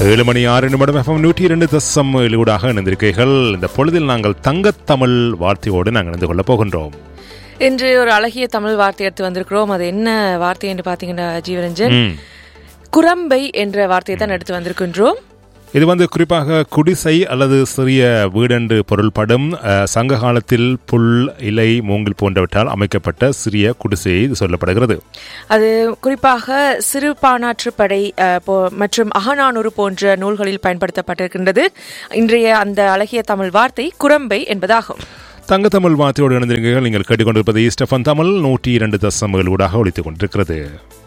ஏழு மணி ஆறு நிமிடம் எஃப்எம் நூற்றி இரண்டு தசம் எழுவடாக இணைந்திருக்கீர்கள் இந்த பொழுதில் நாங்கள் தங்கத்தமிழ் வார்த்தையோடு நாங்கள் இணைந்து கொள்ளப் போகின்றோம் இன்று ஒரு அழகிய தமிழ் வார்த்தை எடுத்து வந்திருக்கிறோம் அது என்ன வார்த்தை என்று பார்த்தீங்கன்னா ஜீவரஞ்சன் ம். குரம்பை என்ற வார்த்தையை தான் எடுத்து வந்திருக்கின்றோம் இது வந்து குறிப்பாக குடிசை அல்லது சிறிய வீடென்று பொருள்படும் அஹ், சங்க காலத்தில் புல் இலை மூங்கில் போன்றவற்றால் அமைக்கப்பட்ட சிறிய குடிசை இது சொல்லப்படுகிறது அது குறிப்பாக சிறு பானாற்று படை அஹ், போ- மற்றும் அகநானூறு போன்ற நூல்களில் பயன்படுத்தப்பட்டிருக்கின்றது இன்றைய அந்த அழகிய தமிழ் வார்த்தை குரம்பை என்பதாகும் தங்கத்தமிழ் வார்த்தையோடு இணைந்திருக்கீர்கள் நீங்கள் கேட்டுக்கொண்டிருப்பது ஸ்டெஃபன் தமிழ் நூற்றி இரண்டு தசம் ஏழு ஊடாக ஒழித்துக் கொண்டிருக்கிறது